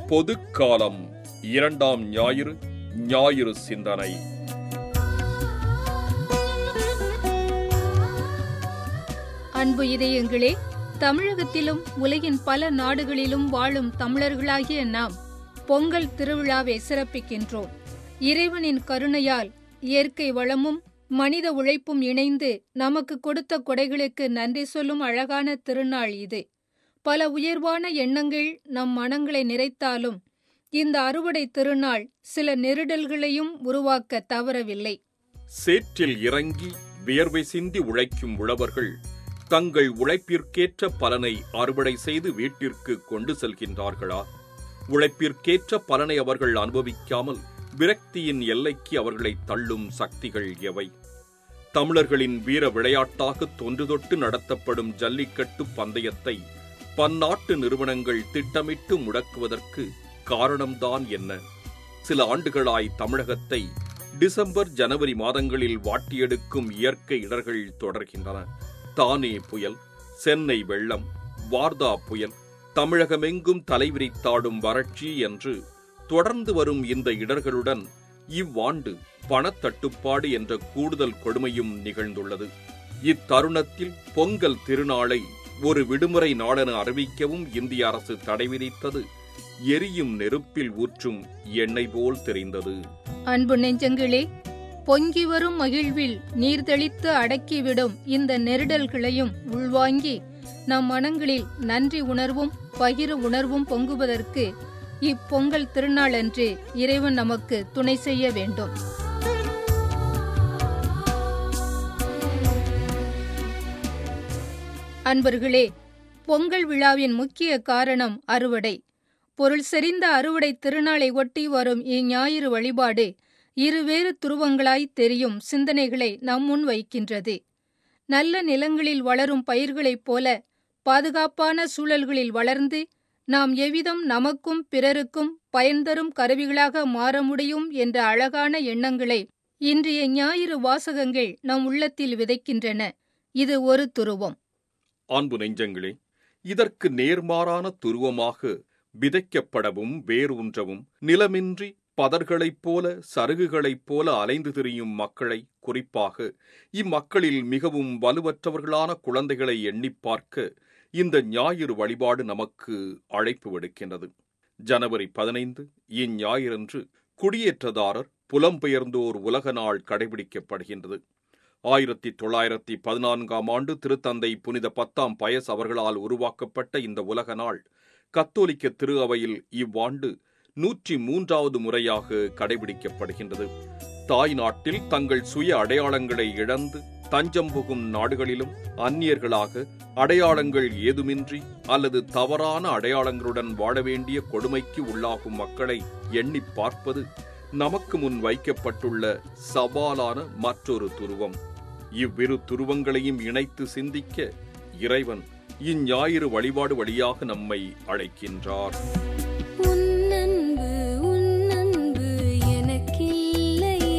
பொதுக்காலம் இரண்டாம் ஞாயிறு ஞாயிறு சிந்தனை அன்பு இதயங்களே தமிழகத்திலும் உலகின் பல நாடுகளிலும் வாழும் தமிழர்களாகிய நாம் பொங்கல் திருவிழாவை சிறப்பிக்கின்றோம் இறைவனின் கருணையால் இயற்கை வளமும் மனித உழைப்பும் இணைந்து நமக்கு கொடுத்த கொடைகளுக்கு நன்றி சொல்லும் அழகான திருநாள் இது பல உயர்வான எண்ணங்கள் நம் மனங்களை நிறைத்தாலும் இந்த அறுவடை திருநாள் சில நெருடல்களையும் உருவாக்க தவறவில்லை சேற்றில் இறங்கி வியர்வை சிந்தி உழைக்கும் உழவர்கள் தங்கள் உழைப்பிற்கேற்ற பலனை அறுவடை செய்து வீட்டிற்கு கொண்டு செல்கின்றார்களா உழைப்பிற்கேற்ற பலனை அவர்கள் அனுபவிக்காமல் விரக்தியின் எல்லைக்கு அவர்களை தள்ளும் சக்திகள் எவை தமிழர்களின் வீர விளையாட்டாக தொன்று தொட்டு நடத்தப்படும் ஜல்லிக்கட்டு பந்தயத்தை பன்னாட்டு நிறுவனங்கள் திட்டமிட்டு முடக்குவதற்கு காரணம்தான் என்ன சில ஆண்டுகளாய் தமிழகத்தை டிசம்பர் ஜனவரி மாதங்களில் வாட்டியெடுக்கும் இயற்கை இடர்கள் தொடர்கின்றன தானே புயல் சென்னை வெள்ளம் வார்தா புயல் தமிழகமெங்கும் தலைவிரித்தாடும் வறட்சி என்று தொடர்ந்து வரும் இந்த இடர்களுடன் இவ்வாண்டு பணத்தட்டுப்பாடு என்ற கூடுதல் கொடுமையும் நிகழ்ந்துள்ளது இத்தருணத்தில் பொங்கல் திருநாளை ஒரு விடுமுறை நாளென அறிவிக்கவும் இந்திய அரசு தடை விதித்தது எரியும் நெருப்பில் ஊற்றும் எண்ணெய் போல் தெரிந்தது அன்பு நெஞ்சங்களே பொங்கி வரும் மகிழ்வில் நீர்தெளித்து அடக்கிவிடும் இந்த நெருடல்களையும் உள்வாங்கி நம் மனங்களில் நன்றி உணர்வும் பகிர உணர்வும் பொங்குவதற்கு இப்பொங்கல் திருநாளன்று இறைவன் நமக்கு துணை செய்ய வேண்டும் அன்பர்களே பொங்கல் விழாவின் முக்கிய காரணம் அறுவடை பொருள் செறிந்த அறுவடை திருநாளை ஒட்டி வரும் இஞ்ஞாயிறு வழிபாடு இருவேறு துருவங்களாய் தெரியும் சிந்தனைகளை நம் முன் வைக்கின்றது நல்ல நிலங்களில் வளரும் பயிர்களைப் போல பாதுகாப்பான சூழல்களில் வளர்ந்து நாம் எவ்விதம் நமக்கும் பிறருக்கும் பயன் தரும் கருவிகளாக மாற முடியும் என்ற அழகான எண்ணங்களை இன்றைய ஞாயிறு வாசகங்கள் நம் உள்ளத்தில் விதைக்கின்றன இது ஒரு துருவம் அன்பு நெஞ்சங்களே இதற்கு நேர்மாறான துருவமாக விதைக்கப்படவும் வேரூன்றவும் நிலமின்றி பதர்களைப் போல சருகுகளைப் போல அலைந்து திரியும் மக்களை குறிப்பாக இம்மக்களில் மிகவும் வலுவற்றவர்களான குழந்தைகளை எண்ணிப் பார்க்க இந்த ஞாயிறு வழிபாடு நமக்கு அழைப்பு விடுக்கின்றது ஜனவரி பதினைந்து இஞ்ஞாயிறன்று குடியேற்றதாரர் புலம்பெயர்ந்தோர் உலக நாள் கடைபிடிக்கப்படுகின்றது ஆயிரத்தி தொள்ளாயிரத்தி பதினான்காம் ஆண்டு திருத்தந்தை புனித பத்தாம் பயஸ் அவர்களால் உருவாக்கப்பட்ட இந்த உலக நாள் கத்தோலிக்க திரு அவையில் இவ்வாண்டு நூற்றி மூன்றாவது முறையாக கடைபிடிக்கப்படுகின்றது தாய் நாட்டில் தங்கள் சுய அடையாளங்களை இழந்து தஞ்சம் புகும் நாடுகளிலும் அந்நியர்களாக அடையாளங்கள் ஏதுமின்றி அல்லது தவறான அடையாளங்களுடன் வாழ வேண்டிய கொடுமைக்கு உள்ளாகும் மக்களை எண்ணிப் பார்ப்பது நமக்கு முன் வைக்கப்பட்டுள்ள சவாலான மற்றொரு துருவம் இவ்விரு துருவங்களையும் இணைத்து சிந்திக்க இறைவன் இஞ்ஞாயிறு வழிபாடு வழியாக நம்மை அழைக்கின்றார் உன்னன்பு உன்னன்பு எனக்கில்லையே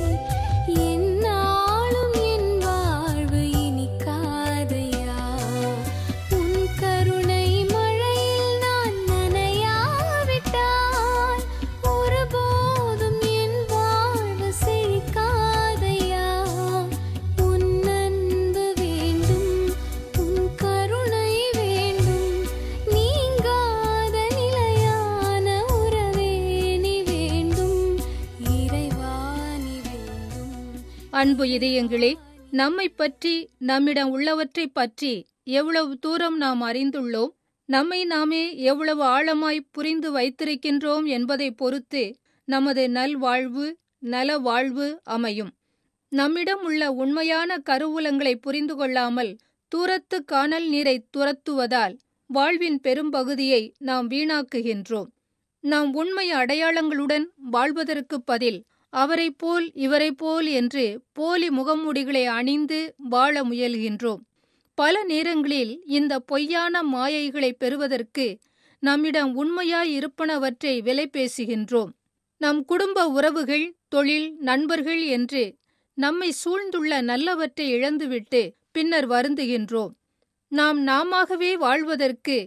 என்னாலும் என் வாழ்வு இனிக்காதையா உன் கருணை மழையில் நான் நனையாவிட்டால் ஒருபோதும் என் வாழ்வு செழிக்காதையா உன் அன்பு வேண்டும் உன் கருணை வேண்டும் நீங்காத நிலையான உறவே நீ வேண்டும் இறைவா நீ வேண்டும் அன்பு இதயங்களே நம்மை பற்றி நம்மிடம் உள்ளவற்றைப் பற்றி எவ்வளவு தூரம் நாம் அறிந்துள்ளோம் நம்மை நாமே எவ்வளவு ஆழமாய் புரிந்து வைத்திருக்கின்றோம் என்பதை பொறுத்து நமது நல்வாழ்வு நல வாழ்வு அமையும் நம்மிடம் உள்ள உண்மையான கருவூலங்களை புரிந்து கொள்ளாமல் தூரத்து காணல் நீரை துரத்துவதால் வாழ்வின் பெரும்பகுதியை நாம் வீணாக்குகின்றோம் நாம் உண்மை அடையாளங்களுடன் வாழ்வதற்குப் பதில் அவரைப் போல் இவரைப் போல் என்று போலி முகமூடிகளை அணிந்து வாழ முயல்கின்றோம் பல நேரங்களில் இந்த பொய்யான மாயைகளை பெறுவதற்கு நம்மிடம் உண்மையாய் இருப்பனவற்றை விலை பேசுகின்றோம் நம் குடும்ப உறவுகள் தொழில் நண்பர்கள் என்று நம்மை சூழ்ந்துள்ள நல்லவற்றை இழந்துவிட்டு பின்னர் வருந்துகின்றோம் நாம் நாமாகவே வாழ்வதற்கு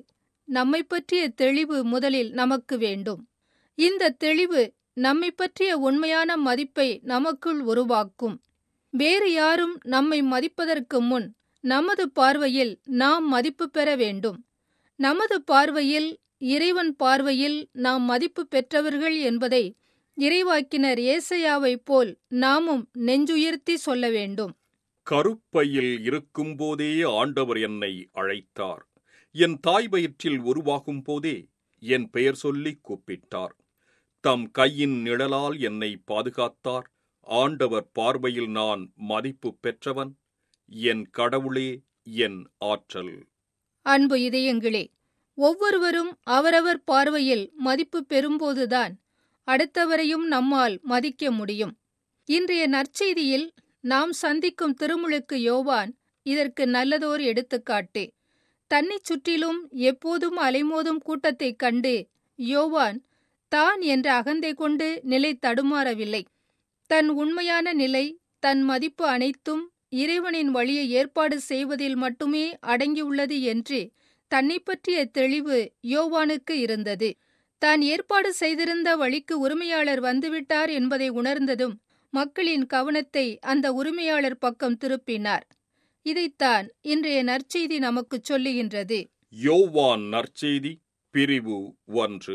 நம்மை பற்றிய தெளிவு முதலில் நமக்கு வேண்டும் இந்த தெளிவு நம்மை பற்றிய உண்மையான மதிப்பை நமக்குள் உருவாக்கும் வேறு யாரும் நம்மை மதிப்பதற்கு முன் நமது பார்வையில் நாம் மதிப்பு பெற வேண்டும் நமது பார்வையில் இறைவன் பார்வையில் நாம் மதிப்பு பெற்றவர்கள் என்பதை இறைவாக்கினர் ஏசையாவைப் போல் நாமும் நெஞ்சுயர்த்தி சொல்ல வேண்டும் கருப்பையில் இருக்கும்போதே ஆண்டவர் என்னை அழைத்தார் என் தாய் வயிற்றில் உருவாகும் போதே என் பெயர் சொல்லி கூப்பிட்டார் தம் கையின் நிழலால் என்னை பாதுகாத்தார் ஆண்டவர் பார்வையில் நான் மதிப்பு பெற்றவன் என் கடவுளே என் ஆற்றல் அன்பு இதயங்களே ஒவ்வொருவரும் அவரவர் பார்வையில் மதிப்பு பெறும்போதுதான் அடுத்தவரையும் நம்மால் மதிக்க முடியும் இன்றைய நற்செய்தியில் நாம் சந்திக்கும் திருமுழுக்கு யோவான் இதற்கு நல்லதோர் எடுத்துக்காட்டு தன்னைச் சுற்றிலும் எப்போதும் அலைமோதும் கூட்டத்தைக் கண்டு யோவான் தான் என்ற அகந்தை கொண்டு நிலை தடுமாறவில்லை தன் உண்மையான நிலை தன் மதிப்பு அனைத்தும் இறைவனின் வழியை ஏற்பாடு செய்வதில் மட்டுமே அடங்கியுள்ளது என்று தன்னை பற்றிய தெளிவு யோவானுக்கு இருந்தது தான் ஏற்பாடு செய்திருந்த வழிக்கு உரிமையாளர் வந்துவிட்டார் என்பதை உணர்ந்ததும் மக்களின் கவனத்தை அந்த உரிமையாளர் பக்கம் திருப்பினார் இதைத்தான் இன்றைய நற்செய்தி நமக்குச் சொல்லுகின்றது யோவான் நற்செய்தி பிரிவு ஒன்று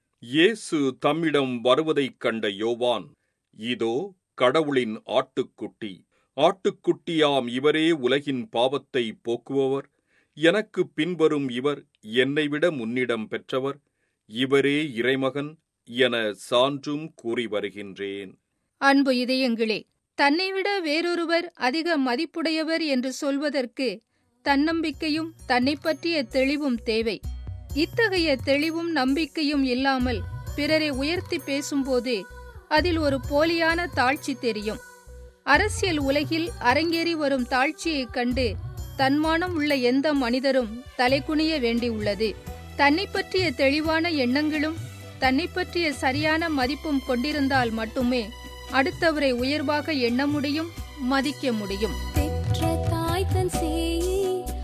இயேசு தம்மிடம் வருவதைக் கண்ட யோவான் இதோ கடவுளின் ஆட்டுக்குட்டி ஆட்டுக்குட்டியாம் இவரே உலகின் பாவத்தை போக்குபவர் எனக்கு பின்வரும் இவர் என்னைவிட முன்னிடம் பெற்றவர் இவரே இறைமகன் என சான்றும் கூறி வருகின்றேன் அன்பு இதயங்களே தன்னைவிட வேறொருவர் அதிக மதிப்புடையவர் என்று சொல்வதற்கு தன்னம்பிக்கையும் தன்னை பற்றிய தெளிவும் தேவை இத்தகைய தெளிவும் நம்பிக்கையும் இல்லாமல் பிறரை உயர்த்தி பேசும்போது அதில் ஒரு போலியான தாழ்ச்சி தெரியும் அரசியல் உலகில் அரங்கேறி வரும் தாழ்ச்சியைக் கண்டு தன்மானம் உள்ள எந்த மனிதரும் தலைகுனிய வேண்டியுள்ளது தன்னை பற்றிய தெளிவான எண்ணங்களும் தன்னை பற்றிய சரியான மதிப்பும் கொண்டிருந்தால் மட்டுமே அடுத்தவரை உயர்வாக எண்ண முடியும் மதிக்க முடியும் பெற்ற தாய் தன் சேயை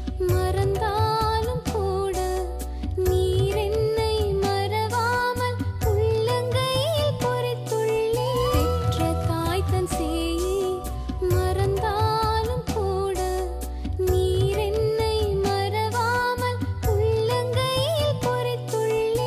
மறந்தாலும் கூட நீர் என்னை மறவாமல் உள்ளங்கையில் பொறித்துள்ளே பெற்ற தாய் தன் சேயை மறந்தாலும் கூட நீர் என்னை மறவாமல் உள்ளங்கையில் பொறித்துள்ளே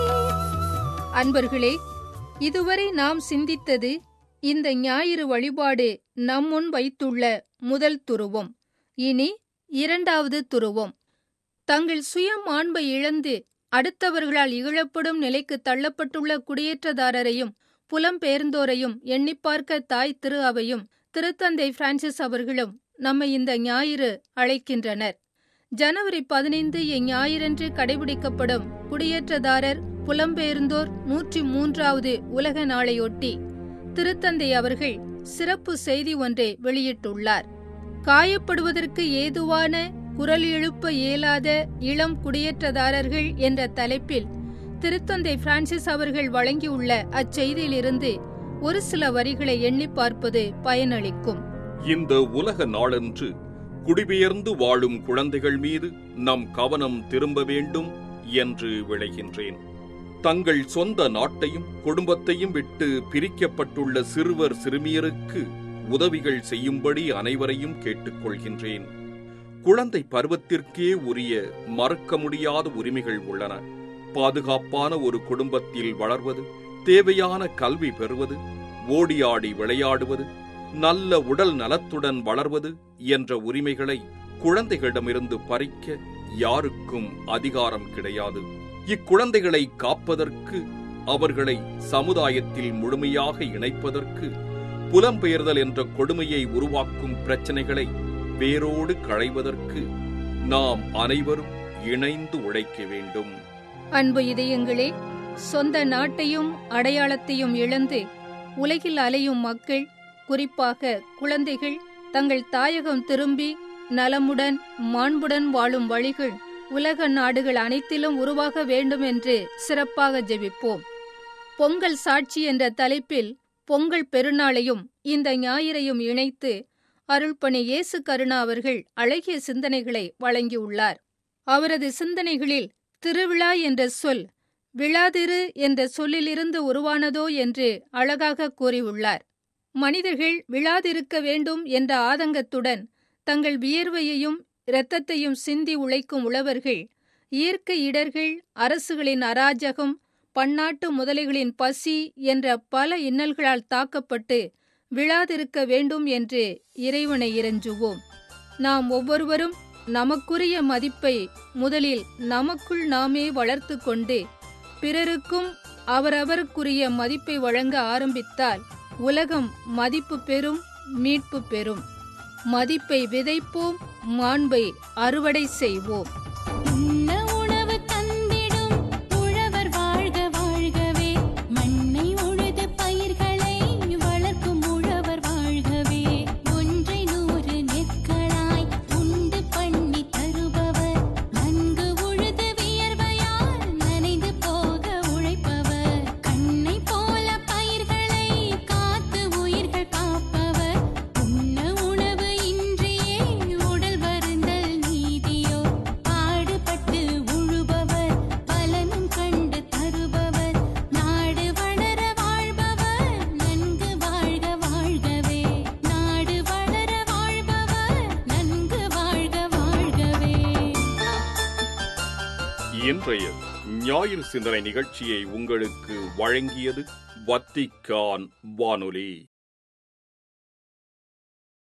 அன்பர்களே இதுவரை நாம் சிந்தித்தது இந்த ஞாயிறு வழிபாடு நம் முன் வைத்துள்ள முதல் துருவம் இனி இரண்டாவது துருவம் தங்கள் சுய மாண்பை இழந்து அடுத்தவர்களால் இகழப்படும் நிலைக்கு தள்ளப்பட்டுள்ள குடியேற்றதாரரையும் புலம்பெயர்ந்தோரையும் எண்ணிப் பார்க்க தாய் திரு அவையும் திருத்தந்தை பிரான்சிஸ் அவர்களும் நம்மை இந்த ஞாயிறு அழைக்கின்றனர் ஜனவரி பதினைந்து இஞ்ஞாயிறன்று கடைபிடிக்கப்படும் குடியேற்றதாரர் புலம்பெயர்ந்தோர் நூற்றி மூன்றாவது உலக நாளையொட்டி திருத்தந்தை அவர்கள் சிறப்பு செய்தி ஒன்றை வெளியிட்டுள்ளார் காயப்படுவதற்கு ஏதுவான குரல் எழுப்ப இயலாத இளம் குடியேற்றதாரர்கள் என்ற தலைப்பில் திருத்தந்தை பிரான்சிஸ் அவர்கள் வழங்கியுள்ள அச்செய்தியிலிருந்து ஒரு சில வரிகளை எண்ணிப் பார்ப்பது பயனளிக்கும் இந்த உலக நாளன்று குடிபெயர்ந்து வாழும் குழந்தைகள் மீது நம் கவனம் திரும்ப வேண்டும் என்று விளைகின்றேன் தங்கள் சொந்த நாட்டையும் குடும்பத்தையும் விட்டு பிரிக்கப்பட்டுள்ள சிறுவர் சிறுமியருக்கு உதவிகள் செய்யும்படி அனைவரையும் கேட்டுக்கொள்கின்றேன் குழந்தை பருவத்திற்கே உரிய மறுக்க முடியாத உரிமைகள் உள்ளன பாதுகாப்பான ஒரு குடும்பத்தில் வளர்வது தேவையான கல்வி பெறுவது ஓடியாடி விளையாடுவது நல்ல உடல் நலத்துடன் வளர்வது என்ற உரிமைகளை குழந்தைகளிடமிருந்து பறிக்க யாருக்கும் அதிகாரம் கிடையாது இக்குழந்தைகளை காப்பதற்கு அவர்களை சமுதாயத்தில் முழுமையாக இணைப்பதற்கு புலம்பெயர்தல் என்ற கொடுமையை உருவாக்கும் பிரச்சனைகளை வேரோடு களைவதற்கு நாம் அனைவரும் இணைந்து உழைக்க வேண்டும் அன்பு இதயங்களே சொந்த நாட்டையும் அடையாளத்தையும் இழந்து உலகில் அலையும் மக்கள் குறிப்பாக குழந்தைகள் தங்கள் தாயகம் திரும்பி நலமுடன் மாண்புடன் வாழும் வழிகள் உலக நாடுகள் அனைத்திலும் உருவாக வேண்டும் என்று சிறப்பாக ஜெபிப்போம் பொங்கல் சாட்சி என்ற தலைப்பில் பொங்கல் பெருநாளையும் இந்த ஞாயிறையும் இணைத்து அருள்பணி இயேசு கருணா அவர்கள் அழகிய சிந்தனைகளை வழங்கியுள்ளார் அவரது சிந்தனைகளில் திருவிழா என்ற சொல் விழாதிரு என்ற சொல்லிலிருந்து உருவானதோ என்று அழகாக கூறியுள்ளார் மனிதர்கள் விழாதிருக்க வேண்டும் என்ற ஆதங்கத்துடன் தங்கள் வியர்வையையும் இரத்தத்தையும் சிந்தி உழைக்கும் உழவர்கள் இயற்கை இடர்கள் அரசுகளின் அராஜகம் பன்னாட்டு முதலைகளின் பசி என்ற பல இன்னல்களால் தாக்கப்பட்டு விழாதிருக்க வேண்டும் என்று இறைவனை இறைஞ்சுவோம் நாம் ஒவ்வொருவரும் நமக்குரிய மதிப்பை முதலில் நமக்குள் நாமே வளர்த்து கொண்டு பிறருக்கும் அவரவருக்குரிய மதிப்பை வழங்க ஆரம்பித்தால் உலகம் மதிப்பு பெறும் மீட்பு பெறும் மதிப்பை விதைப்போம் மாண்பை அறுவடை செய்வோம் உண்ண உணவு தந்திடும் உழவர் வாழ்க வாழ்கவே மண்ணை உழுது பயிர்களை வளர்க்கும் உழவர் வாழ்கவே ஒன்றை நூறு நெற்களாய் உண்டு பண்ணி தருபவர் நன்கு உழுது வியர்வையால் நனைந்து போக உழைப்பவர் கண்ணை போல பயிர்களை காத்து உயிர்கள் காப்பவர் உண்ண உணவு இன்றியே உடல் வருந்தல் நீதியோ பாடுபட்டு உழுபவர் பலனும் கண்டு தருபவர் நாடு வளர வாழ்பவர் நன்கு வாழ்க வாழ்கவே நாடு வளர வாழ்பவர் நன்கு வாழ்க வாழ்கவே இன்றைய ஞாயிறு சிந்தனை நிகழ்ச்சியை உங்களுக்கு வழங்கியது வத்திக்கான் வானொலி